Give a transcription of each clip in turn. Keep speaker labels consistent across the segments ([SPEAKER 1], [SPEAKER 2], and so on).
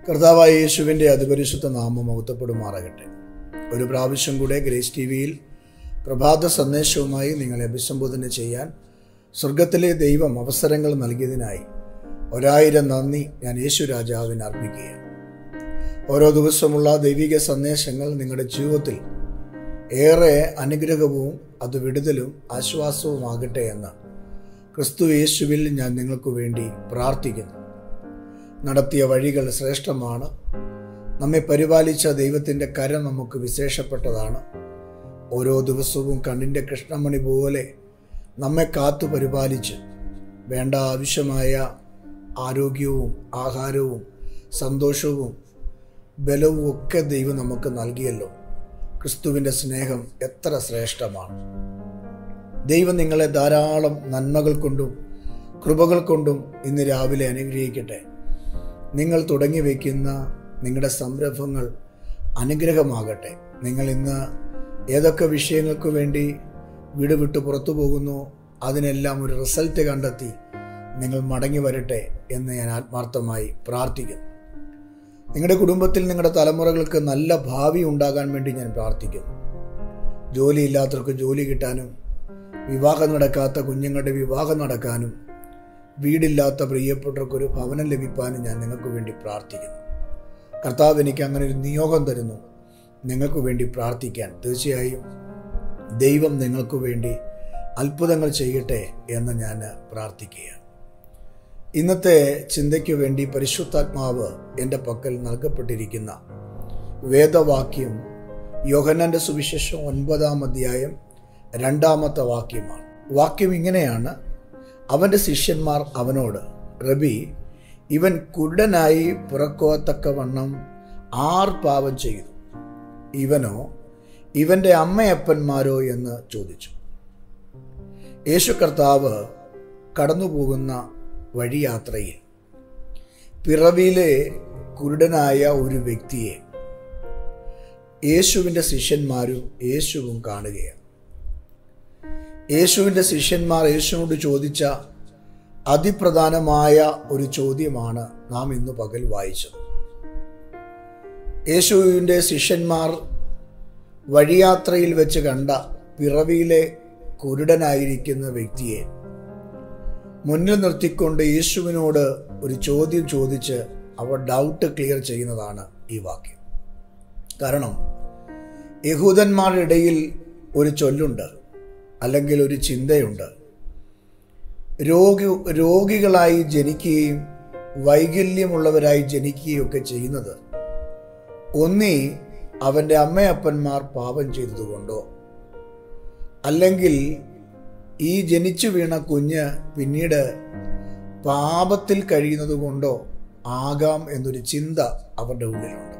[SPEAKER 1] കർത്താവായ യേശുവിൻ്റെ അതിപരിശുദ്ധ നാമം മഹത്വപ്പെടുമാറാകട്ടെ ഒരു പ്രാവശ്യം കൂടെ ഗ്രേസ് ടി വിയിൽ പ്രഭാത സന്ദേശവുമായി നിങ്ങളെ അഭിസംബോധന ചെയ്യാൻ സ്വർഗത്തിലെ ദൈവം അവസരങ്ങൾ നൽകിയതിനായി ഒരായിരം നന്ദി ഞാൻ യേശു രാജാവിന് അർപ്പിക്കുകയാണ് ഓരോ ദിവസമുള്ള ദൈവിക സന്ദേശങ്ങൾ നിങ്ങളുടെ ജീവിതത്തിൽ ഏറെ അനുഗ്രഹവും അത് വിടുതലും ആശ്വാസവുമാകട്ടെ എന്ന് ക്രിസ്തു യേശുവിൽ ഞാൻ നിങ്ങൾക്ക് വേണ്ടി പ്രാർത്ഥിക്കുന്നു നടത്തിയ വഴികൾ ശ്രേഷ്ഠമാണ് നമ്മെ പരിപാലിച്ച ദൈവത്തിൻ്റെ കരം നമുക്ക് വിശേഷപ്പെട്ടതാണ് ഓരോ ദിവസവും കണ്ണിൻ്റെ കൃഷ്ണമണി പോലെ നമ്മെ കാത്തു പരിപാലിച്ച് വേണ്ട ആവശ്യമായ ആരോഗ്യവും ആഹാരവും സന്തോഷവും ബലവും ഒക്കെ ദൈവം നമുക്ക് നൽകിയല്ലോ ക്രിസ്തുവിൻ്റെ സ്നേഹം എത്ര ശ്രേഷ്ഠമാണ് ദൈവം നിങ്ങളെ ധാരാളം നന്മകൾ കൊണ്ടും കൃപകൾ കൊണ്ടും ഇന്ന് രാവിലെ അനുഗ്രഹിക്കട്ടെ നിങ്ങൾ തുടങ്ങി വയ്ക്കുന്ന നിങ്ങളുടെ സംരംഭങ്ങൾ അനുഗ്രഹമാകട്ടെ നിങ്ങൾ ഇന്ന് ഏതൊക്കെ വിഷയങ്ങൾക്ക് വേണ്ടി വീട് വിട്ട് പുറത്തു പോകുന്നു അതിനെല്ലാം ഒരു റിസൾട്ട് കണ്ടെത്തി നിങ്ങൾ മടങ്ങി വരട്ടെ എന്ന് ഞാൻ ആത്മാർത്ഥമായി പ്രാർത്ഥിക്കുന്നു നിങ്ങളുടെ കുടുംബത്തിൽ നിങ്ങളുടെ തലമുറകൾക്ക് നല്ല ഭാവി ഉണ്ടാകാൻ വേണ്ടി ഞാൻ പ്രാർത്ഥിക്കുന്നു ജോലിയില്ലാത്തവർക്ക് ജോലി കിട്ടാനും വിവാഹം നടക്കാത്ത കുഞ്ഞുങ്ങളുടെ വിവാഹം നടക്കാനും വീടില്ലാത്ത പ്രിയപ്പെട്ടവർക്കൊരു ഭവനം ലഭിക്കാനും ഞാൻ നിങ്ങൾക്ക് വേണ്ടി പ്രാർത്ഥിക്കുന്നു കർത്താവ് എനിക്ക് അങ്ങനെ ഒരു നിയോഗം തരുന്നു നിങ്ങൾക്ക് വേണ്ടി പ്രാർത്ഥിക്കാൻ തീർച്ചയായും ദൈവം നിങ്ങൾക്ക് വേണ്ടി അത്ഭുതങ്ങൾ ചെയ്യട്ടെ എന്ന് ഞാൻ പ്രാർത്ഥിക്കുകയാണ് ഇന്നത്തെ ചിന്തയ്ക്ക് വേണ്ടി പരിശുദ്ധാത്മാവ് എൻ്റെ പക്കൽ നൽകപ്പെട്ടിരിക്കുന്ന വേദവാക്യം യോഹന്നാന്റെ സുവിശേഷം ഒൻപതാം അധ്യായം രണ്ടാമത്തെ വാക്യമാണ് വാക്യം ഇങ്ങനെയാണ് അവൻ്റെ ശിഷ്യന്മാർ അവനോട് റബി ഇവൻ കുരുടനായി പുറക്കോത്തക്കവണ്ണം ആർ പാപം ചെയ്തു ഇവനോ ഇവൻ്റെ അമ്മയപ്പന്മാരോ എന്ന് ചോദിച്ചു യേശു കർത്താവ് കടന്നുപോകുന്ന വഴിയാത്രയിൽ പിറവിയിലെ കുരുടനായ ഒരു വ്യക്തിയെ യേശുവിൻ്റെ ശിഷ്യന്മാരും യേശുവും കാണുകയാണ് യേശുവിൻ്റെ ശിഷ്യന്മാർ യേശുവിനോട് ചോദിച്ച അതിപ്രധാനമായ ഒരു ചോദ്യമാണ് നാം ഇന്ന് പകൽ വായിച്ചത് യേശുവിൻ്റെ ശിഷ്യന്മാർ വഴിയാത്രയിൽ വെച്ച് കണ്ട പിറവിയിലെ കുരുടനായിരിക്കുന്ന വ്യക്തിയെ മുന്നിൽ നിർത്തിക്കൊണ്ട് യേശുവിനോട് ഒരു ചോദ്യം ചോദിച്ച് അവർ ഡൗട്ട് ക്ലിയർ ചെയ്യുന്നതാണ് ഈ വാക്യം കാരണം യഹൂദന്മാരുടെ ഇടയിൽ ഒരു ചൊല്ലുണ്ട് അല്ലെങ്കിൽ ഒരു ചിന്തയുണ്ട് രോഗി രോഗികളായി ജനിക്കുകയും വൈകല്യമുള്ളവരായി ജനിക്കുകയും ഒക്കെ ചെയ്യുന്നത് ഒന്നീ അവൻ്റെ അമ്മയപ്പന്മാർ പാപം ചെയ്തതുകൊണ്ടോ അല്ലെങ്കിൽ ഈ ജനിച്ചു വീണ കുഞ്ഞ് പിന്നീട് പാപത്തിൽ കഴിയുന്നത് കൊണ്ടോ ആകാം എന്നൊരു ചിന്ത അവരുടെ ഉള്ളിലുണ്ട്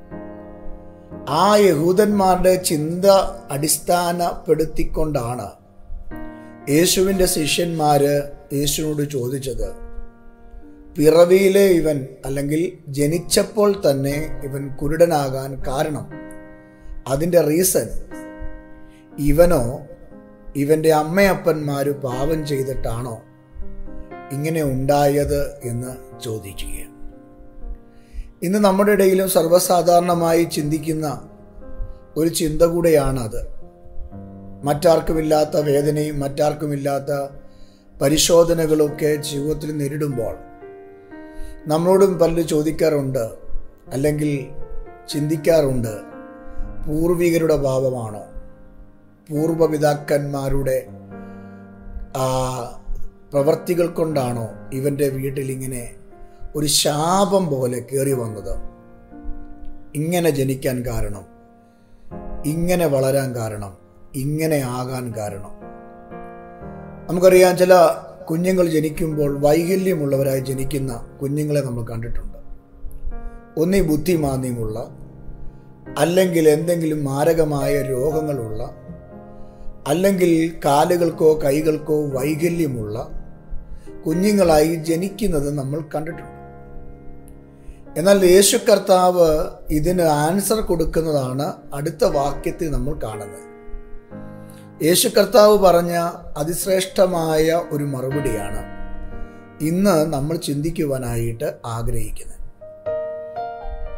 [SPEAKER 1] ആ യഹൂദന്മാരുടെ ചിന്ത അടിസ്ഥാനപ്പെടുത്തിക്കൊണ്ടാണ് യേശുവിൻ്റെ ശിഷ്യന്മാര് യേശുവിനോട് ചോദിച്ചത് പിറവിയിലെ ഇവൻ അല്ലെങ്കിൽ ജനിച്ചപ്പോൾ തന്നെ ഇവൻ കുരുടനാകാൻ കാരണം അതിൻ്റെ റീസൺ ഇവനോ ഇവൻ്റെ അമ്മയപ്പന്മാര് പാപം ചെയ്തിട്ടാണോ ഇങ്ങനെ ഉണ്ടായത് എന്ന് ചോദിക്കുകയാണ് ഇന്ന് നമ്മുടെ ഇടയിലും സർവ്വസാധാരണമായി ചിന്തിക്കുന്ന ഒരു ചിന്ത കൂടെയാണ് അത് മറ്റാർക്കുമില്ലാത്ത വേദനയും മറ്റാർക്കുമില്ലാത്ത പരിശോധനകളൊക്കെ ജീവിതത്തിൽ നേരിടുമ്പോൾ നമ്മളോടും പലരും ചോദിക്കാറുണ്ട് അല്ലെങ്കിൽ ചിന്തിക്കാറുണ്ട് പൂർവികരുടെ പാപമാണോ പൂർവപിതാക്കന്മാരുടെ ആ പ്രവർത്തികൾ കൊണ്ടാണോ ഇവൻ്റെ വീട്ടിൽ ഇങ്ങനെ ഒരു ശാപം പോലെ കയറി വന്നത് ഇങ്ങനെ ജനിക്കാൻ കാരണം ഇങ്ങനെ വളരാൻ കാരണം ഇങ്ങനെ ആകാൻ കാരണം നമുക്കറിയാം ചില കുഞ്ഞുങ്ങൾ ജനിക്കുമ്പോൾ വൈകല്യമുള്ളവരായി ജനിക്കുന്ന കുഞ്ഞുങ്ങളെ നമ്മൾ കണ്ടിട്ടുണ്ട് ഒന്നീ ബുദ്ധിമാന്യമുള്ള അല്ലെങ്കിൽ എന്തെങ്കിലും മാരകമായ രോഗങ്ങളുള്ള അല്ലെങ്കിൽ കാലുകൾക്കോ കൈകൾക്കോ വൈകല്യമുള്ള കുഞ്ഞുങ്ങളായി ജനിക്കുന്നത് നമ്മൾ കണ്ടിട്ടുണ്ട് എന്നാൽ യേശു കർത്താവ് ഇതിന് ആൻസർ കൊടുക്കുന്നതാണ് അടുത്ത വാക്യത്തിൽ നമ്മൾ കാണുന്നത് യേശു കർത്താവ് പറഞ്ഞ അതിശ്രേഷ്ഠമായ ഒരു മറുപടിയാണ് ഇന്ന് നമ്മൾ ചിന്തിക്കുവാനായിട്ട് ആഗ്രഹിക്കുന്നത്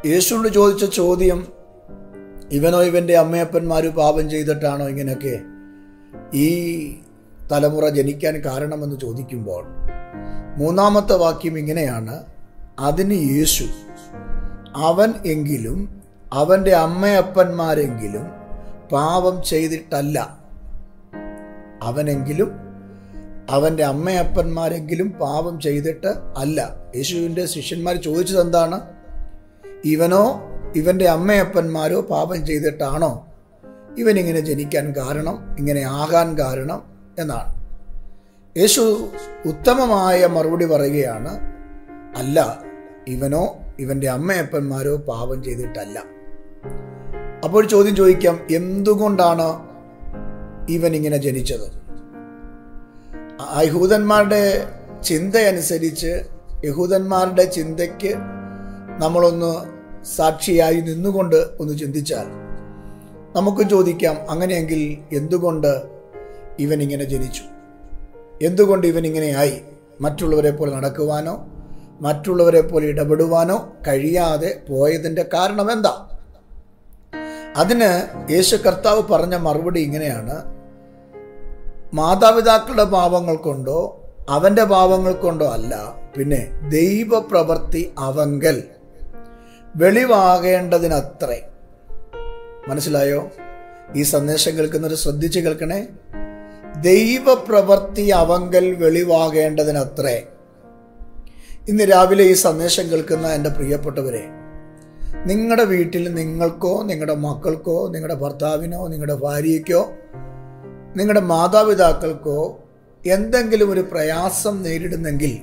[SPEAKER 1] യേശുവിനോട് ചോദിച്ച ചോദ്യം ഇവനോ ഇവൻ്റെ അമ്മയപ്പന്മാർ പാപം ചെയ്തിട്ടാണോ ഇങ്ങനെയൊക്കെ ഈ തലമുറ ജനിക്കാൻ കാരണമെന്ന് ചോദിക്കുമ്പോൾ മൂന്നാമത്തെ വാക്യം ഇങ്ങനെയാണ് അതിന് യേശു അവൻ എങ്കിലും അവൻ്റെ അമ്മയപ്പന്മാരെങ്കിലും പാപം ചെയ്തിട്ടല്ല അവനെങ്കിലും അവൻ്റെ അമ്മയപ്പന്മാരെങ്കിലും പാപം ചെയ്തിട്ട് അല്ല യേശുവിൻ്റെ ശിഷ്യന്മാർ ചോദിച്ചത് എന്താണ് ഇവനോ ഇവൻ്റെ അമ്മയപ്പന്മാരോ പാപം ചെയ്തിട്ടാണോ ഇവൻ ഇങ്ങനെ ജനിക്കാൻ കാരണം ഇങ്ങനെ ആകാൻ കാരണം എന്നാണ് യേശു ഉത്തമമായ മറുപടി പറയുകയാണ് അല്ല ഇവനോ ഇവൻ്റെ അമ്മയപ്പന്മാരോ പാപം ചെയ്തിട്ടല്ല അപ്പോൾ ചോദ്യം ചോദിക്കാം എന്തുകൊണ്ടാണ് ഇവൻ ഇങ്ങനെ ജനിച്ചത് യഹൂദന്മാരുടെ ചിന്തയനുസരിച്ച് യഹൂദന്മാരുടെ ചിന്തയ്ക്ക് നമ്മളൊന്ന് സാക്ഷിയായി നിന്നുകൊണ്ട് ഒന്ന് ചിന്തിച്ചാൽ നമുക്ക് ചോദിക്കാം അങ്ങനെയെങ്കിൽ എന്തുകൊണ്ട് ഇവൻ ഇങ്ങനെ ജനിച്ചു എന്തുകൊണ്ട് ഇവൻ ഇങ്ങനെയായി മറ്റുള്ളവരെ പോലെ നടക്കുവാനോ മറ്റുള്ളവരെ പോലെ ഇടപെടുവാനോ കഴിയാതെ പോയതിൻ്റെ കാരണം എന്താ അതിന് യേശു കർത്താവ് പറഞ്ഞ മറുപടി ഇങ്ങനെയാണ് മാതാപിതാക്കളുടെ പാപങ്ങൾ കൊണ്ടോ അവന്റെ പാപങ്ങൾ കൊണ്ടോ അല്ല പിന്നെ ദൈവപ്രവൃത്തി അവങ്കൽ വെളിവാകേണ്ടതിനത്രേ മനസ്സിലായോ ഈ സന്ദേശം കേൾക്കുന്നവർ ശ്രദ്ധിച്ച് കേൾക്കണേ ദൈവപ്രവൃത്തി അവങ്കൽ വെളിവാകേണ്ടതിനത്രേ ഇന്ന് രാവിലെ ഈ സന്ദേശം കേൾക്കുന്ന എൻ്റെ പ്രിയപ്പെട്ടവരെ നിങ്ങളുടെ വീട്ടിൽ നിങ്ങൾക്കോ നിങ്ങളുടെ മക്കൾക്കോ നിങ്ങളുടെ ഭർത്താവിനോ നിങ്ങളുടെ ഭാര്യയ്ക്കോ നിങ്ങളുടെ മാതാപിതാക്കൾക്കോ എന്തെങ്കിലും ഒരു പ്രയാസം നേരിടുന്നെങ്കിൽ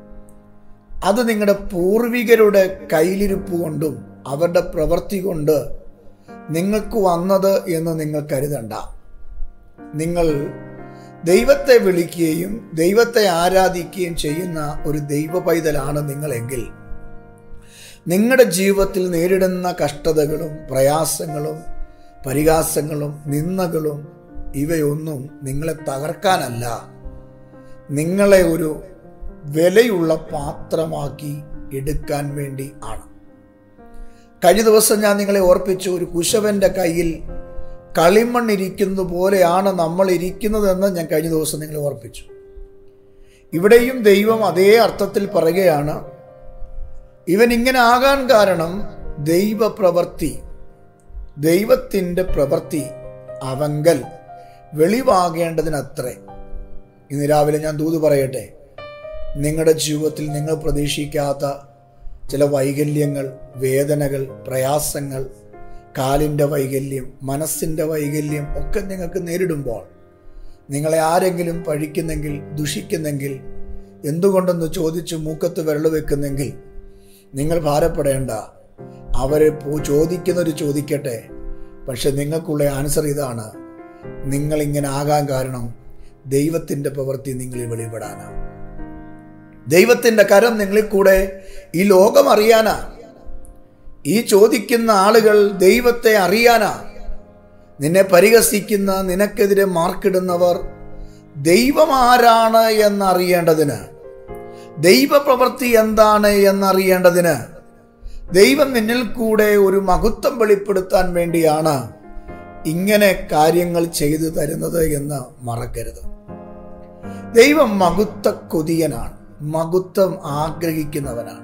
[SPEAKER 1] അത് നിങ്ങളുടെ പൂർവികരുടെ കയ്യിലിരിപ്പ് കൊണ്ടും അവരുടെ പ്രവൃത്തി കൊണ്ട് നിങ്ങൾക്ക് വന്നത് എന്ന് നിങ്ങൾ കരുതണ്ട നിങ്ങൾ ദൈവത്തെ വിളിക്കുകയും ദൈവത്തെ ആരാധിക്കുകയും ചെയ്യുന്ന ഒരു ദൈവ പൈതലാണ് നിങ്ങളെങ്കിൽ നിങ്ങളുടെ ജീവിതത്തിൽ നേരിടുന്ന കഷ്ടതകളും പ്രയാസങ്ങളും പരിഹാസങ്ങളും നിന്ദകളും ഇവയൊന്നും നിങ്ങളെ തകർക്കാനല്ല നിങ്ങളെ ഒരു വിലയുള്ള പാത്രമാക്കി എടുക്കാൻ വേണ്ടി ആണ് കഴിഞ്ഞ ദിവസം ഞാൻ നിങ്ങളെ ഓർപ്പിച്ചു ഒരു കുശവന്റെ കയ്യിൽ കളിമണ്ണിരിക്കുന്നത് പോലെയാണ് നമ്മൾ ഇരിക്കുന്നതെന്ന് ഞാൻ കഴിഞ്ഞ ദിവസം നിങ്ങളെ ഓർപ്പിച്ചു ഇവിടെയും ദൈവം അതേ അർത്ഥത്തിൽ പറയുകയാണ് ഇവൻ ഇങ്ങനെ ആകാൻ കാരണം ദൈവപ്രവൃത്തി ദൈവത്തിൻ്റെ പ്രവൃത്തി അവങ്കൽ വെളിവാകേണ്ടതിനത്രേ ഇന്ന് രാവിലെ ഞാൻ ദൂത് പറയട്ടെ നിങ്ങളുടെ ജീവിതത്തിൽ നിങ്ങൾ പ്രതീക്ഷിക്കാത്ത ചില വൈകല്യങ്ങൾ വേദനകൾ പ്രയാസങ്ങൾ കാലിൻ്റെ വൈകല്യം മനസ്സിൻ്റെ വൈകല്യം ഒക്കെ നിങ്ങൾക്ക് നേരിടുമ്പോൾ നിങ്ങളെ ആരെങ്കിലും പഴിക്കുന്നെങ്കിൽ ദുഷിക്കുന്നെങ്കിൽ എന്തുകൊണ്ടെന്ന് ചോദിച്ച് മൂക്കത്ത് വിരൽ വെക്കുന്നെങ്കിൽ നിങ്ങൾ ഭാരപ്പെടേണ്ട അവരെ ചോദിക്കുന്നവർ ചോദിക്കട്ടെ പക്ഷെ നിങ്ങൾക്കുള്ള ആൻസർ ഇതാണ് നിങ്ങൾ ഇങ്ങനെ ആകാൻ കാരണം ദൈവത്തിൻ്റെ പ്രവൃത്തി നിങ്ങളിൽ വെളിപ്പെടാനാണ് ദൈവത്തിൻ്റെ കരം നിങ്ങളിൽ കൂടെ ഈ ലോകം അറിയാനാ ഈ ചോദിക്കുന്ന ആളുകൾ ദൈവത്തെ അറിയാനാ നിന്നെ പരിഹസിക്കുന്ന നിനക്കെതിരെ മാർക്കിടുന്നവർ ദൈവം ആരാണ് എന്നറിയേണ്ടതിന് ദൈവപ്രവൃത്തി എന്താണ് എന്നറിയേണ്ടതിന് ദൈവം നിന്നിൽ കൂടെ ഒരു മഹത്വം വെളിപ്പെടുത്താൻ വേണ്ടിയാണ് ഇങ്ങനെ കാര്യങ്ങൾ ചെയ്തു തരുന്നത് എന്ന് മറക്കരുത് ദൈവം മകുത്ത കൊതിയനാണ് മകുത്വം ആഗ്രഹിക്കുന്നവനാണ്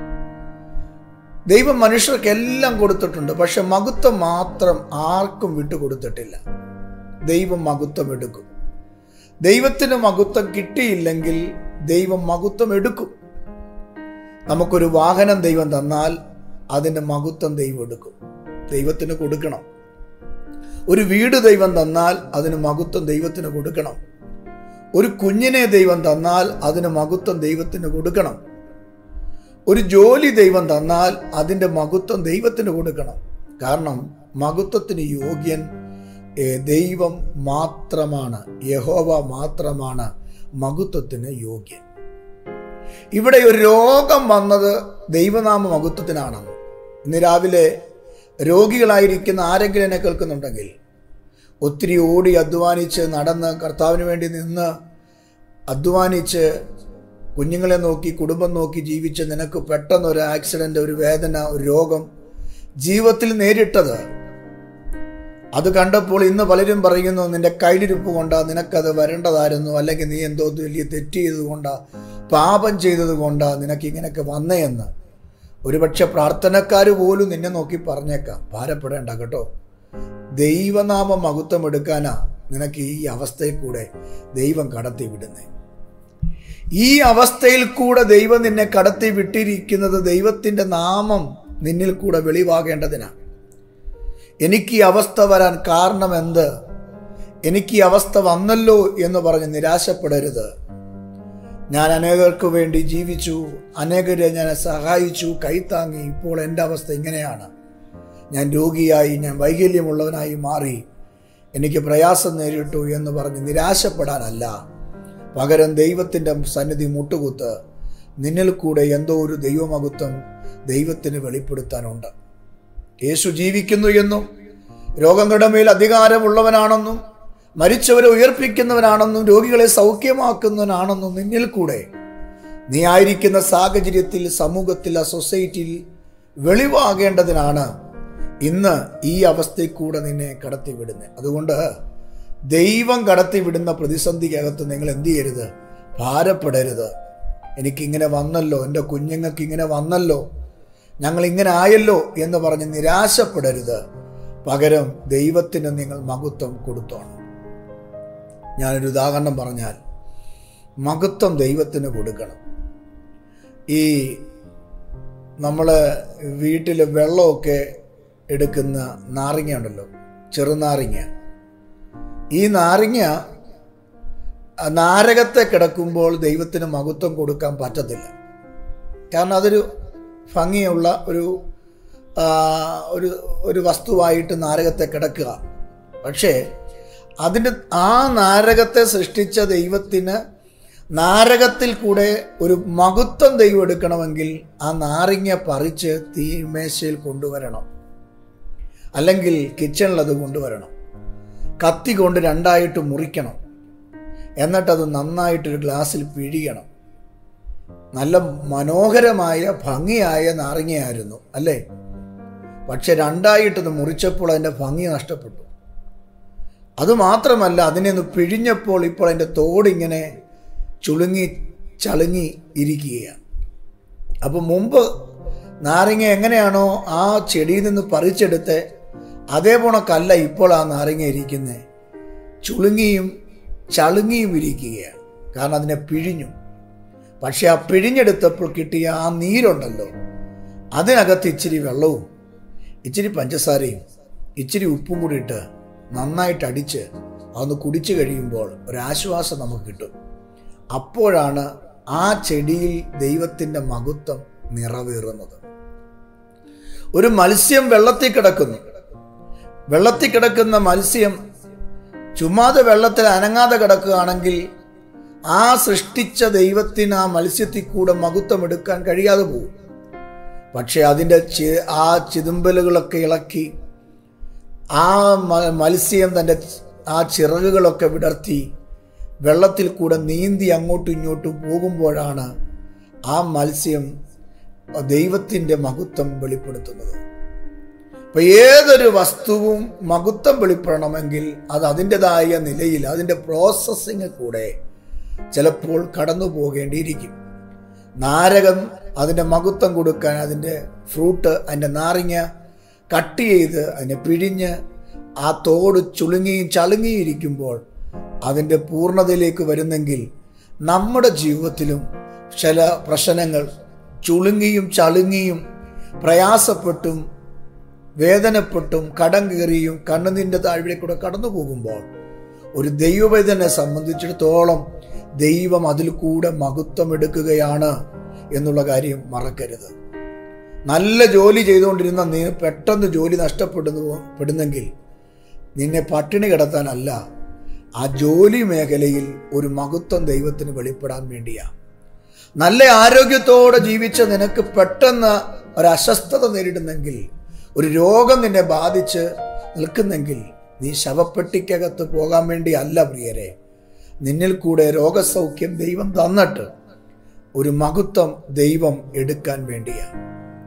[SPEAKER 1] ദൈവം മനുഷ്യർക്ക് എല്ലാം കൊടുത്തിട്ടുണ്ട് പക്ഷെ മകുത്വം മാത്രം ആർക്കും വിട്ടുകൊടുത്തിട്ടില്ല ദൈവം മകുത്വം എടുക്കും ദൈവത്തിന് മകുത്വം കിട്ടിയില്ലെങ്കിൽ ദൈവം മകുത്വം എടുക്കും നമുക്കൊരു വാഹനം ദൈവം തന്നാൽ അതിൻ്റെ മകുത്വം ദൈവം എടുക്കും ദൈവത്തിന് കൊടുക്കണം ഒരു വീട് ദൈവം തന്നാൽ അതിന് മകുത്വം ദൈവത്തിന് കൊടുക്കണം ഒരു കുഞ്ഞിനെ ദൈവം തന്നാൽ അതിന് മകുത്വം ദൈവത്തിന് കൊടുക്കണം ഒരു ജോലി ദൈവം തന്നാൽ അതിൻ്റെ മകുത്വം ദൈവത്തിന് കൊടുക്കണം കാരണം മകുത്വത്തിന് യോഗ്യൻ ദൈവം മാത്രമാണ് യഹോവ മാത്രമാണ് മകുത്വത്തിന് യോഗ്യൻ ഇവിടെ ഒരു രോഗം വന്നത് ദൈവനാമ മകുത്വത്തിനാണെന്ന് ഇന്ന് രാവിലെ രോഗികളായിരിക്കുന്ന ആരെങ്കിലും എന്നെ കേൾക്കുന്നുണ്ടെങ്കിൽ ഒത്തിരി ഓടി അധ്വാനിച്ച് നടന്ന് കർത്താവിന് വേണ്ടി നിന്ന് അധ്വാനിച്ച് കുഞ്ഞുങ്ങളെ നോക്കി കുടുംബം നോക്കി ജീവിച്ച് നിനക്ക് പെട്ടെന്ന് ഒരു ആക്സിഡൻ്റ് ഒരു വേദന ഒരു രോഗം ജീവിതത്തിൽ നേരിട്ടത് അത് കണ്ടപ്പോൾ ഇന്ന് പലരും പറയുന്നു നിന്റെ കയ്യിലിരിപ്പ് കൊണ്ടാ നിനക്കത് വരേണ്ടതായിരുന്നു അല്ലെങ്കിൽ നീ എന്തോ വലിയ തെറ്റ് ചെയ്തതുകൊണ്ടാ പാപം ചെയ്തത് കൊണ്ടാ നിനക്ക് ഇങ്ങനെയൊക്കെ വന്നേയെന്ന് ഒരുപക്ഷെ പ്രാർത്ഥനക്കാർ പോലും നിന്നെ നോക്കി പറഞ്ഞേക്കാം ഭാരപ്പെടേണ്ട കേട്ടോ ദൈവനാമ മഹത്വം എടുക്കാനാ നിനക്ക് ഈ അവസ്ഥയിൽ കൂടെ ദൈവം കടത്തി വിടുന്നേ ഈ അവസ്ഥയിൽ കൂടെ ദൈവം നിന്നെ കടത്തി വിട്ടിരിക്കുന്നത് ദൈവത്തിന്റെ നാമം നിന്നിൽ കൂടെ വെളിവാകേണ്ടതിനാണ് എനിക്ക് ഈ അവസ്ഥ വരാൻ കാരണം എന്ത് എനിക്ക് ഈ അവസ്ഥ വന്നല്ലോ എന്ന് പറഞ്ഞ് നിരാശപ്പെടരുത് ഞാൻ അനേകർക്ക് വേണ്ടി ജീവിച്ചു അനേകരെ ഞാൻ സഹായിച്ചു കൈത്താങ്ങി ഇപ്പോൾ എൻ്റെ അവസ്ഥ ഇങ്ങനെയാണ് ഞാൻ രോഗിയായി ഞാൻ വൈകല്യമുള്ളവനായി മാറി എനിക്ക് പ്രയാസം നേരിട്ടു എന്ന് പറഞ്ഞ് നിരാശപ്പെടാനല്ല പകരം ദൈവത്തിൻ്റെ സന്നിധി മുട്ടുകുത്ത് നിന്നിൽ കൂടെ എന്തോ ഒരു ദൈവമകുത്വം ദൈവത്തിന് വെളിപ്പെടുത്താനുണ്ട് യേശു ജീവിക്കുന്നു എന്നും രോഗങ്ങളുടെ മേൽ അധികാരമുള്ളവനാണെന്നും മരിച്ചവരെ ഉയർപ്പിക്കുന്നവനാണെന്നും രോഗികളെ സൗഖ്യമാക്കുന്നവനാണെന്നും നിന്നിൽ കൂടെ നീ ആയിരിക്കുന്ന സാഹചര്യത്തിൽ സമൂഹത്തിൽ ആ സൊസൈറ്റിയിൽ വെളിവാകേണ്ടതിനാണ് ഇന്ന് ഈ അവസ്ഥയിൽ കൂടെ നിന്നെ കടത്തിവിടുന്നത് അതുകൊണ്ട് ദൈവം കടത്തിവിടുന്ന പ്രതിസന്ധിക്കകത്ത് നിങ്ങൾ എന്ത് ചെയ്യരുത് ഭാരപ്പെടരുത് എനിക്കിങ്ങനെ വന്നല്ലോ എൻ്റെ കുഞ്ഞുങ്ങൾക്ക് ഇങ്ങനെ വന്നല്ലോ ഞങ്ങൾ ഇങ്ങനെ ആയല്ലോ എന്ന് പറഞ്ഞ് നിരാശപ്പെടരുത് പകരം ദൈവത്തിന് നിങ്ങൾ മഹത്വം കൊടുത്തോണം ഞാനൊരു ഉദാഹരണം പറഞ്ഞാൽ മഹത്വം ദൈവത്തിന് കൊടുക്കണം ഈ നമ്മൾ വീട്ടിൽ വെള്ളമൊക്കെ എടുക്കുന്ന നാരങ്ങ ഉണ്ടല്ലോ ചെറുനാരങ്ങ ഈ നാരങ്ങ നാരകത്തെ കിടക്കുമ്പോൾ ദൈവത്തിന് മഹത്വം കൊടുക്കാൻ പറ്റത്തില്ല കാരണം അതൊരു ഭംഗിയുള്ള ഒരു ഒരു ഒരു വസ്തുവായിട്ട് നാരകത്തെ കിടക്കുക പക്ഷേ അതിൻ്റെ ആ നാരകത്തെ സൃഷ്ടിച്ച ദൈവത്തിന് നാരകത്തിൽ കൂടെ ഒരു മഹത്വം ദൈവം എടുക്കണമെങ്കിൽ ആ നാരങ്ങ പറിച്ച് തീമേശയിൽ കൊണ്ടുവരണം അല്ലെങ്കിൽ കിച്ചണിൽ അത് കൊണ്ടുവരണം കത്തി കൊണ്ട് രണ്ടായിട്ട് മുറിക്കണം എന്നിട്ടത് നന്നായിട്ടൊരു ഗ്ലാസ്സിൽ പിഴിയണം നല്ല മനോഹരമായ ഭംഗിയായ നാരങ്ങയായിരുന്നു അല്ലേ പക്ഷെ രണ്ടായിട്ടത് മുറിച്ചപ്പോൾ അതിൻ്റെ ഭംഗി നഷ്ടപ്പെട്ടു അതുമാത്രമല്ല അതിനെ ഒന്ന് പിഴിഞ്ഞപ്പോൾ ഇപ്പോൾ അതിൻ്റെ തോടിങ്ങനെ ചുളുങ്ങി ചളുങ്ങി ഇരിക്കുകയാണ് അപ്പം മുമ്പ് നാരങ്ങ എങ്ങനെയാണോ ആ ചെടിയിൽ നിന്ന് പറിച്ചെടുത്ത് അതേപോലെ കല്ല ഇപ്പോൾ ആ നാരങ്ങ ഇരിക്കുന്നത് ചുളുങ്ങിയും ചളുങ്ങിയും ഇരിക്കുകയാണ് കാരണം അതിനെ പിഴിഞ്ഞു പക്ഷെ ആ പിഴിഞ്ഞെടുത്തപ്പോൾ കിട്ടിയ ആ നീരുണ്ടല്ലോ അതിനകത്ത് ഇച്ചിരി വെള്ളവും ഇച്ചിരി പഞ്ചസാരയും ഇച്ചിരി ഉപ്പും കൂടി ഇട്ട് നന്നായിട്ട് അടിച്ച് അതൊന്ന് കുടിച്ചു കഴിയുമ്പോൾ ഒരാശ്വാസം നമുക്ക് കിട്ടും അപ്പോഴാണ് ആ ചെടിയിൽ ദൈവത്തിൻ്റെ മഹത്വം നിറവേറുന്നത് ഒരു മത്സ്യം വെള്ളത്തിൽ കിടക്കുന്നു വെള്ളത്തിൽ കിടക്കുന്ന മത്സ്യം ചുമ്മാതെ വെള്ളത്തിൽ അനങ്ങാതെ കിടക്കുകയാണെങ്കിൽ ആ സൃഷ്ടിച്ച ദൈവത്തിന് ആ മത്സ്യത്തിൽ കൂടെ മഹത്വം എടുക്കാൻ കഴിയാതെ പോകും പക്ഷെ അതിൻ്റെ ആ ചിതുമ്പലുകളൊക്കെ ഇളക്കി ആ മത്സ്യം തൻ്റെ ആ ചിറകുകളൊക്കെ വിടർത്തി വെള്ളത്തിൽ കൂടെ നീന്തി അങ്ങോട്ടും ഇങ്ങോട്ടും പോകുമ്പോഴാണ് ആ മത്സ്യം ദൈവത്തിൻ്റെ മഹത്വം വെളിപ്പെടുത്തുന്നത് അപ്പൊ ഏതൊരു വസ്തുവും മഹത്വം വെളിപ്പെടണമെങ്കിൽ അത് അതിൻ്റെതായ നിലയിൽ അതിൻ്റെ പ്രോസസ്സിങ് കൂടെ ചിലപ്പോൾ കടന്നു പോകേണ്ടിയിരിക്കും നാരകം അതിൻ്റെ മഹത്വം കൊടുക്കാൻ അതിൻ്റെ ഫ്രൂട്ട് അതിൻ്റെ നാരങ്ങ കട്ട് ചെയ്ത് അതിനെ പിഴിഞ്ഞ് ആ തോട് ചുളുങ്ങിയും ചളുങ്ങിയും ഇരിക്കുമ്പോൾ അതിൻ്റെ പൂർണ്ണതയിലേക്ക് വരുന്നെങ്കിൽ നമ്മുടെ ജീവിതത്തിലും ചില പ്രശ്നങ്ങൾ ചുളുങ്ങിയും ചളുങ്ങിയും പ്രയാസപ്പെട്ടും വേദനപ്പെട്ടും കടം കയറിയും കണ്ണുനീരിൻ്റെ താഴ്വരെ കൂടെ കടന്നു പോകുമ്പോൾ ഒരു ദൈവവേദനെ സംബന്ധിച്ചിടത്തോളം ദൈവം അതിൽ കൂടെ മഹത്വം എടുക്കുകയാണ് എന്നുള്ള കാര്യം മറക്കരുത് നല്ല ജോലി ചെയ്തുകൊണ്ടിരുന്ന നീ പെട്ടെന്ന് ജോലി നഷ്ടപ്പെടുന്നു പെടുന്നെങ്കിൽ നിന്നെ പട്ടിണി കിടത്താനല്ല ആ ജോലി മേഖലയിൽ ഒരു മഹത്വം ദൈവത്തിന് വെളിപ്പെടാൻ വേണ്ടിയാ നല്ല ആരോഗ്യത്തോടെ ജീവിച്ച നിനക്ക് പെട്ടെന്ന് ഒരു അസ്വസ്ഥത നേരിടുന്നെങ്കിൽ ഒരു രോഗം നിന്നെ ബാധിച്ച് നിൽക്കുന്നെങ്കിൽ നീ ശവപ്പെട്ടിക്കകത്ത് പോകാൻ വേണ്ടി അല്ല പ്രിയരെ നിന്നിൽ കൂടെ രോഗസൗഖ്യം ദൈവം തന്നിട്ട് ഒരു മഹത്വം ദൈവം എടുക്കാൻ വേണ്ടിയാണ്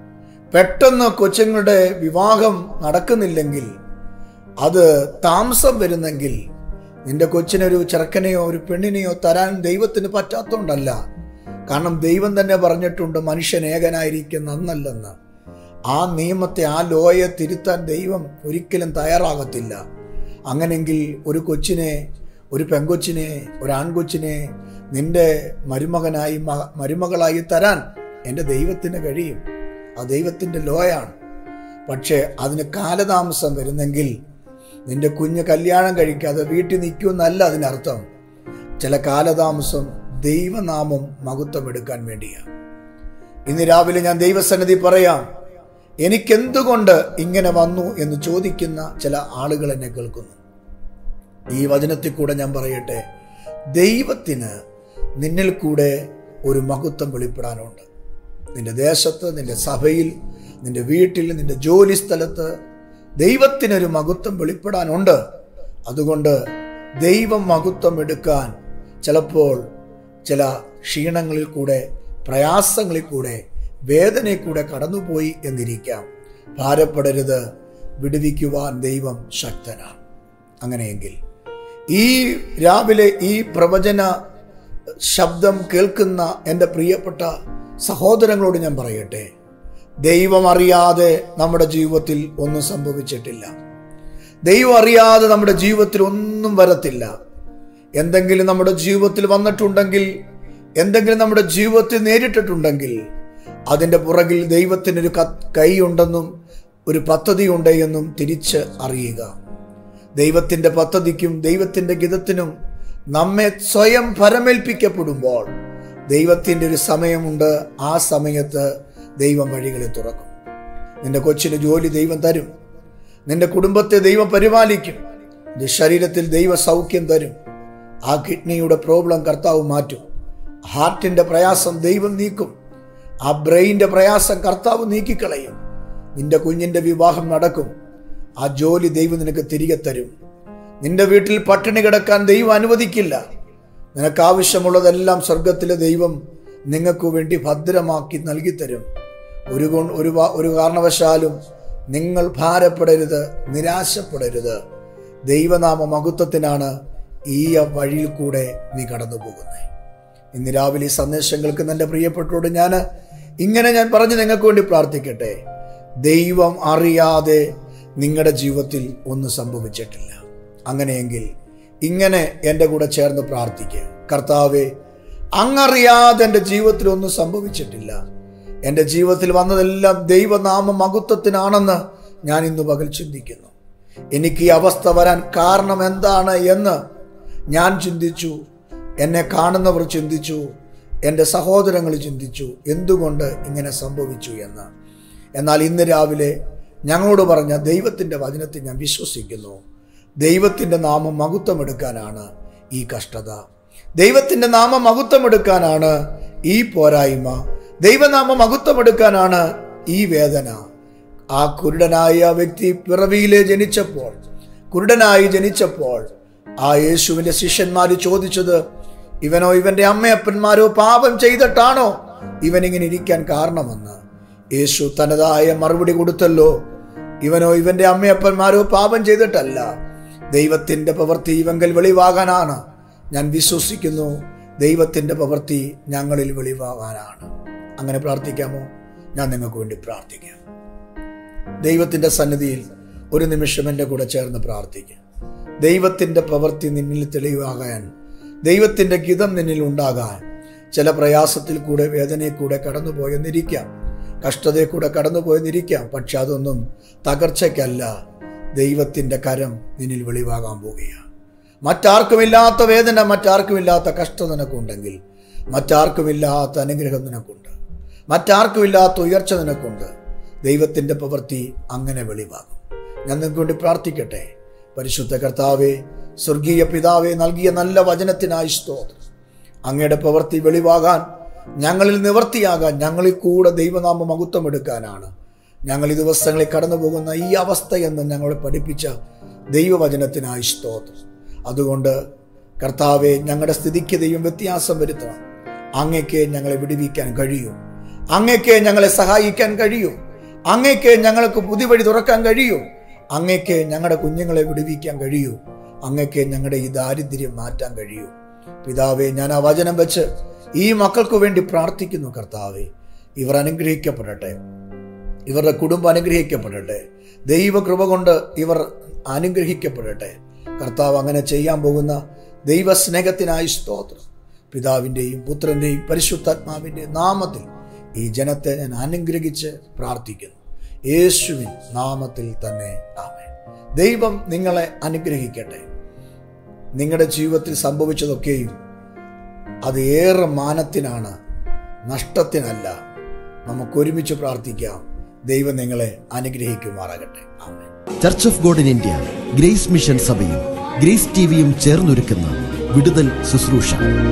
[SPEAKER 1] പെട്ടെന്ന് കൊച്ചുങ്ങളുടെ വിവാഹം നടക്കുന്നില്ലെങ്കിൽ അത് താമസം വരുന്നെങ്കിൽ നിന്റെ കൊച്ചിനൊരു ചെറുക്കനെയോ ഒരു പെണ്ണിനെയോ തരാൻ ദൈവത്തിന് പറ്റാത്തതുകൊണ്ടല്ല കാരണം ദൈവം തന്നെ പറഞ്ഞിട്ടുണ്ട് മനുഷ്യൻ ഏകനായിരിക്കുന്ന നന്നല്ലെന്ന് ആ നിയമത്തെ ആ ലോയെ തിരുത്താൻ ദൈവം ഒരിക്കലും തയ്യാറാകത്തില്ല അങ്ങനെങ്കിൽ ഒരു കൊച്ചിനെ ഒരു പെങ്കൊച്ചിനെ ഒരു ആൺകൊച്ചിനെ നിന്റെ മരുമകനായി മ- മരുമകളായി തരാൻ എൻ്റെ ദൈവത്തിന് കഴിയും ആ ദൈവത്തിൻ്റെ ലോയാണ് പക്ഷേ അതിന് കാലതാമസം വരുന്നെങ്കിൽ നിന്റെ കുഞ്ഞ് കല്യാണം കഴിക്കാതെ വീട്ടിൽ നിൽക്കുമെന്നല്ല അതിനർത്ഥം ചില കാലതാമസം ദൈവനാമം മഹത്വം എടുക്കാൻ വേണ്ടിയാണ് ഇന്ന് രാവിലെ ഞാൻ ദൈവസന്നിധി പറയാം എനിക്കെന്തുകൊണ്ട് ഇങ്ങനെ വന്നു എന്ന് ചോദിക്കുന്ന ചില ആളുകൾ എന്നെ കേൾക്കുന്നു ഈ വചനത്തിൽ കൂടെ ഞാൻ പറയട്ടെ ദൈവത്തിന് നിന്നിൽ കൂടെ ഒരു മഹത്വം വെളിപ്പെടാനുണ്ട് നിന്റെ ദേശത്ത് നിന്റെ സഭയിൽ നിന്റെ വീട്ടിൽ നിന്റെ ജോലി സ്ഥലത്ത് ദൈവത്തിനൊരു മഹത്വം വെളിപ്പെടാനുണ്ട് അതുകൊണ്ട് ദൈവം മഹത്വം എടുക്കാൻ ചിലപ്പോൾ ചില ക്ഷീണങ്ങളിൽ കൂടെ പ്രയാസങ്ങളിൽ കൂടെ വേദനയിൽ കൂടെ കടന്നുപോയി എന്നിരിക്കാം ഭാരപ്പെടരുത് വിടുവിക്കുവാൻ ദൈവം ശക്തനാണ് അങ്ങനെയെങ്കിൽ ഈ രാവിലെ ഈ പ്രവചന ശബ്ദം കേൾക്കുന്ന എൻ്റെ പ്രിയപ്പെട്ട സഹോദരങ്ങളോട് ഞാൻ പറയട്ടെ ദൈവം അറിയാതെ നമ്മുടെ ജീവിതത്തിൽ ഒന്നും സംഭവിച്ചിട്ടില്ല ദൈവം അറിയാതെ നമ്മുടെ ജീവിതത്തിൽ ഒന്നും വരത്തില്ല എന്തെങ്കിലും നമ്മുടെ ജീവിതത്തിൽ വന്നിട്ടുണ്ടെങ്കിൽ എന്തെങ്കിലും നമ്മുടെ ജീവിതത്തിൽ നേരിട്ടിട്ടുണ്ടെങ്കിൽ അതിൻ്റെ പുറകിൽ ദൈവത്തിനൊരു ക കൈയുണ്ടെന്നും ഒരു പദ്ധതി ഉണ്ട് എന്നും തിരിച്ച് അറിയുക ദൈവത്തിൻ്റെ പദ്ധതിക്കും ദൈവത്തിൻ്റെ ഗിതത്തിനും നമ്മെ സ്വയം ഫലമേൽപ്പിക്കപ്പെടുമ്പോൾ ദൈവത്തിൻ്റെ ഒരു സമയമുണ്ട് ആ സമയത്ത് ദൈവം വഴികളെ തുറക്കും നിന്റെ കൊച്ചിന് ജോലി ദൈവം തരും നിന്റെ കുടുംബത്തെ ദൈവം പരിപാലിക്കും നിന്റെ ശരീരത്തിൽ ദൈവ സൗഖ്യം തരും ആ കിഡ്നിയുടെ പ്രോബ്ലം കർത്താവ് മാറ്റും ഹാർട്ടിന്റെ പ്രയാസം ദൈവം നീക്കും ആ ബ്രെയിൻ്റെ പ്രയാസം കർത്താവ് നീക്കിക്കളയും നിന്റെ കുഞ്ഞിന്റെ വിവാഹം നടക്കും ആ ജോലി ദൈവം നിനക്ക് തിരികെ തരും നിന്റെ വീട്ടിൽ പട്ടിണി കിടക്കാൻ ദൈവം അനുവദിക്കില്ല നിനക്ക് ആവശ്യമുള്ളതെല്ലാം സ്വർഗത്തിലെ ദൈവം നിങ്ങൾക്ക് വേണ്ടി ഭദ്രമാക്കി നൽകി തരും ഒരു കൊ- ഒരു വാ- ഒരു കാരണവശാലും നിങ്ങൾ ഭാരപ്പെടരുത് നിരാശപ്പെടരുത് ദൈവനാമ മഹത്വത്തിനാണ് ഈ വഴിയിൽ കൂടെ നീ കടന്നു പോകുന്നത് ഇന്ന് രാവിലെ ഈ സന്ദേശം കേൾക്കുന്ന എൻ്റെ പ്രിയപ്പെട്ടോട് ഞാൻ ഇങ്ങനെ ഞാൻ പറഞ്ഞ് നിങ്ങൾക്ക് വേണ്ടി പ്രാർത്ഥിക്കട്ടെ ദൈവം അറിയാതെ നിങ്ങളുടെ ജീവിതത്തിൽ ഒന്നും സംഭവിച്ചിട്ടില്ല അങ്ങനെയെങ്കിൽ ഇങ്ങനെ എൻ്റെ കൂടെ ചേർന്ന് പ്രാർത്ഥിക്കുക കർത്താവെ അങ്ങറിയാതെ എൻ്റെ ജീവിതത്തിൽ ഒന്നും സംഭവിച്ചിട്ടില്ല എൻ്റെ ജീവിതത്തിൽ വന്നതെല്ലാം ദൈവനാമ മഹത്വത്തിനാണെന്ന് ഞാൻ ഇന്ന് പകൽ ചിന്തിക്കുന്നു എനിക്ക് ഈ അവസ്ഥ വരാൻ കാരണം എന്താണ് എന്ന് ഞാൻ ചിന്തിച്ചു എന്നെ കാണുന്നവർ ചിന്തിച്ചു എൻ്റെ സഹോദരങ്ങൾ ചിന്തിച്ചു എന്തുകൊണ്ട് ഇങ്ങനെ സംഭവിച്ചു എന്ന് എന്നാൽ ഇന്ന് രാവിലെ ഞങ്ങളോട് പറഞ്ഞ ദൈവത്തിൻ്റെ വചനത്തിൽ ഞാൻ വിശ്വസിക്കുന്നു ദൈവത്തിൻ്റെ നാമം മഹത്വമെടുക്കാനാണ് ഈ കഷ്ടത ദൈവത്തിൻ്റെ നാമം മഹത്വമെടുക്കാനാണ് ഈ പോരായ്മ ദൈവനാമ മഹത്വമെടുക്കാനാണ് ഈ വേദന ആ കുരുടനായ വ്യക്തി പിറവിയിലെ ജനിച്ചപ്പോൾ കുരുടനായി ജനിച്ചപ്പോൾ ആ യേശുവിന്റെ ശിഷ്യന്മാർ ചോദിച്ചത് ഇവനോ ഇവന്റെ അമ്മയപ്പന്മാരോ പാപം ചെയ്തിട്ടാണോ ഇവൻ ഇങ്ങനെ ഇരിക്കാൻ കാരണമെന്ന് യേശു തനതായ മറുപടി കൊടുത്തല്ലോ ഇവനോ ഇവന്റെ അമ്മയപ്പന്മാരോ പാപം ചെയ്തിട്ടല്ല ദൈവത്തിന്റെ പ്രവൃത്തി ഇവങ്കൽ വെളിവാകാനാണ് ഞാൻ വിശ്വസിക്കുന്നു ദൈവത്തിന്റെ പ്രവൃത്തി ഞങ്ങളിൽ വെളിവാകാനാണ് അങ്ങനെ പ്രാർത്ഥിക്കാമോ ഞാൻ നിങ്ങൾക്ക് വേണ്ടി പ്രാർത്ഥിക്കാം ദൈവത്തിന്റെ സന്നിധിയിൽ ഒരു നിമിഷം എൻ്റെ കൂടെ ചേർന്ന് പ്രാർത്ഥിക്കാം ദൈവത്തിന്റെ പ്രവൃത്തി നിന്നിൽ തെളിവാകാൻ ദൈവത്തിന്റെ ഗീതം നിന്നിൽ ഉണ്ടാകാൻ ചില പ്രയാസത്തിൽ കൂടെ വേദനയിൽ കൂടെ കടന്നുപോയെന്നിരിക്കാം കഷ്ടതയിൽ കൂടെ കടന്നുപോയെന്നിരിക്കാം പക്ഷെ അതൊന്നും തകർച്ചയ്ക്കല്ല ദൈവത്തിന്റെ കരം നിന്നിൽ വെളിവാകാൻ പോവുകയാണ് മറ്റാർക്കുമില്ലാത്ത വേദന മറ്റാർക്കുമില്ലാത്ത കഷ്ടം നിനക്കുണ്ടെങ്കിൽ മറ്റാർക്കുമില്ലാത്ത അനുഗ്രഹം നിനക്കുണ്ട് മറ്റാർക്കുമില്ലാത്ത ഉയർച്ച നിനക്കുണ്ട് ദൈവത്തിന്റെ പ്രവൃത്തി അങ്ങനെ വെളിവാകും ഞാൻ നിങ്ങൾക്ക് വേണ്ടി പ്രാർത്ഥിക്കട്ടെ പരിശുദ്ധ കർത്താവെ സ്വർഗീയ പിതാവെ നൽകിയ നല്ല വചനത്തിനായി സ്തോത്രം അങ്ങയുടെ പ്രവൃത്തി വെളിവാകാൻ ഞങ്ങളിൽ നിവർത്തിയാകാൻ ഞങ്ങളിൽ കൂടെ ദൈവനാമ മഹത്വം എടുക്കാനാണ് ഞങ്ങൾ ഈ ദിവസങ്ങളിൽ കടന്നു പോകുന്ന ഈ അവസ്ഥയെന്ന് ഞങ്ങളെ പഠിപ്പിച്ച ദൈവവചനത്തിനായി സ്തോത്രം അതുകൊണ്ട് കർത്താവെ ഞങ്ങളുടെ സ്ഥിതിക്ക് ദൈവം വ്യത്യാസം വരുത്തണം അങ്ങയ്ക്ക് ഞങ്ങളെ വിടുവിക്കാൻ കഴിയും അങ്ങയ്ക്ക് ഞങ്ങളെ സഹായിക്കാൻ കഴിയും അങ്ങേക്ക് ഞങ്ങൾക്ക് പുതിയ വഴി തുറക്കാൻ കഴിയൂ അങ്ങേക്ക് ഞങ്ങളുടെ കുഞ്ഞുങ്ങളെ വിടുവിക്കാൻ കഴിയൂ അങ്ങേക്ക് ഞങ്ങളുടെ ഈ ദാരിദ്ര്യം മാറ്റാൻ കഴിയൂ പിതാവേ ഞാൻ ആ വചനം വെച്ച് ഈ മക്കൾക്ക് വേണ്ടി പ്രാർത്ഥിക്കുന്നു കർത്താവേ ഇവർ അനുഗ്രഹിക്കപ്പെടട്ടെ ഇവരുടെ കുടുംബം അനുഗ്രഹിക്കപ്പെടട്ടെ ദൈവകൃപ കൊണ്ട് ഇവർ അനുഗ്രഹിക്കപ്പെടട്ടെ കർത്താവ് അങ്ങനെ ചെയ്യാൻ പോകുന്ന ദൈവസ്നേഹത്തിനായി സ്തോത്രം പിതാവിൻ്റെയും പുത്രൻ്റെയും പരിശുദ്ധാത്മാവിൻ്റെയും നാമത്തിൽ ഈ ജനത്തെ ഞാൻ അനുഗ്രഹിച്ച് പ്രാർത്ഥിക്കുന്നു യേശുവിൻ നാമത്തിൽ തന്നെ ആമേൻ ദൈവം നിങ്ങളെ അനുഗ്രഹിക്കട്ടെ നിങ്ങളുടെ ജീവിതത്തിൽ സംഭവിച്ചതൊക്കെയും അത് ഏറെ മാനത്തിനാണ് നഷ്ടത്തിനല്ല നമുക്ക് ഒരുമിച്ച് പ്രാർത്ഥിക്കാം ദൈവം നിങ്ങളെ അനുഗ്രഹിക്കുമാറാകട്ടെ ആമേൻ
[SPEAKER 2] church of God in India grace mission സഭയും ഗ്രേസ് ടിവിയും ചേർന്നൊരുക്കുന്ന വിടുതൽ ശുശ്രൂഷ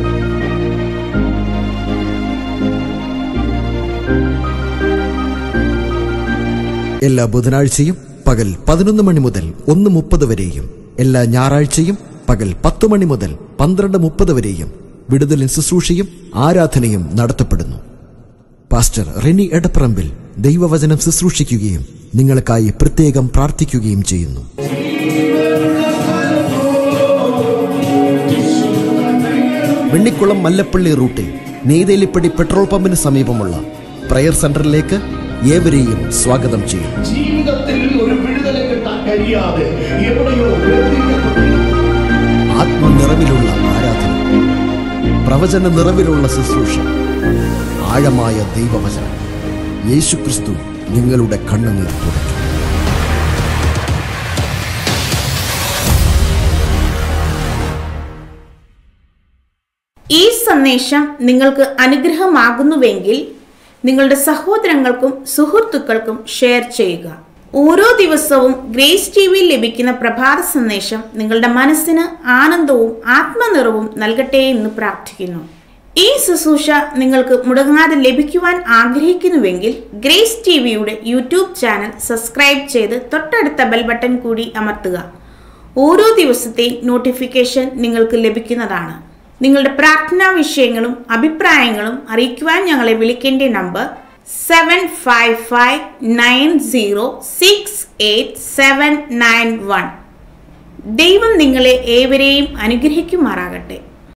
[SPEAKER 2] എല്ലാ ബുധനാഴ്ചയും പകൽ പതിനൊന്ന് മണി മുതൽ ഒന്ന് മുപ്പത് വരെയും എല്ലാ ഞായറാഴ്ചയും പകൽ പത്ത് മണി മുതൽ പന്ത്രണ്ട് മുപ്പത് വരെയും വിടുതലിൻ ശുശ്രൂഷയും ആരാധനയും നടത്തപ്പെടുന്നു പാസ്റ്റർ റെനി എടപ്പറമ്പിൽ ദൈവവചനം ശുശ്രൂഷിക്കുകയും നിങ്ങൾക്കായി പ്രത്യേകം പ്രാർത്ഥിക്കുകയും ചെയ്യുന്നു വെണ്ണിക്കുളം മല്ലപ്പള്ളി റൂട്ടിൽ നെയ്തേലിപ്പടി പെട്രോൾ പമ്പിന് സമീപമുള്ള പ്രയർ സെന്ററിലേക്ക് ഏവരെയും സ്വാഗതം ചെയ്യുന്നു
[SPEAKER 3] ജീവിതത്തിൽ ഒരു വിടുതല കിട്ടാൻ കഴിയാതെ എവിടെയോ ബന്ധിക്കപ്പെട്ടിരിക്കുന്നു.
[SPEAKER 2] ആത്മനിറവിലുള്ള ആരാധന പ്രവചന നിറവിലുള്ള ശുശ്രൂഷ ആഴമായ ദൈവവചനം യേശുക്രിസ്തു നിങ്ങളുടെ കണ്ണുനീർ തുടയ്ക്കും
[SPEAKER 4] ഈ സന്ദേശം നിങ്ങൾക്ക് അനുഗ്രഹമാകുന്നുവെങ്കിൽ നിങ്ങളുടെ സഹോദരങ്ങൾക്കും സുഹൃത്തുക്കൾക്കും ഷെയർ ചെയ്യുക ഓരോ ദിവസവും ഗ്രേസ് ടി വിയിൽ ലഭിക്കുന്ന പ്രഭാത സന്ദേശം നിങ്ങളുടെ മനസ്സിന് ആനന്ദവും ആത്മനിറവും നൽകട്ടെ എന്ന് പ്രാർത്ഥിക്കുന്നു ഈ ശുശ്രൂഷ നിങ്ങൾക്ക് മുടങ്ങാതെ ലഭിക്കുവാൻ ആഗ്രഹിക്കുന്നുവെങ്കിൽ ഗ്രേസ് ടി വിയുടെ യൂട്യൂബ് ചാനൽ സബ്സ്ക്രൈബ് ചെയ്ത് തൊട്ടടുത്ത ബെൽ ബട്ടൺ കൂടി അമർത്തുക ഓരോ ദിവസത്തെയും നോട്ടിഫിക്കേഷൻ നിങ്ങൾക്ക് ലഭിക്കുന്നതാണ് നിങ്ങളുടെ പ്രാർത്ഥനാ വിഷയങ്ങളും അഭിപ്രായങ്ങളും അറിയിക്കുവാൻ ഞങ്ങളെ വിളിക്കേണ്ട number seven five five nine zero six eight seven nine one ദൈവം നിങ്ങളെ ഏവരെയും അനുഗ്രഹിക്കുമാറാകട്ടെ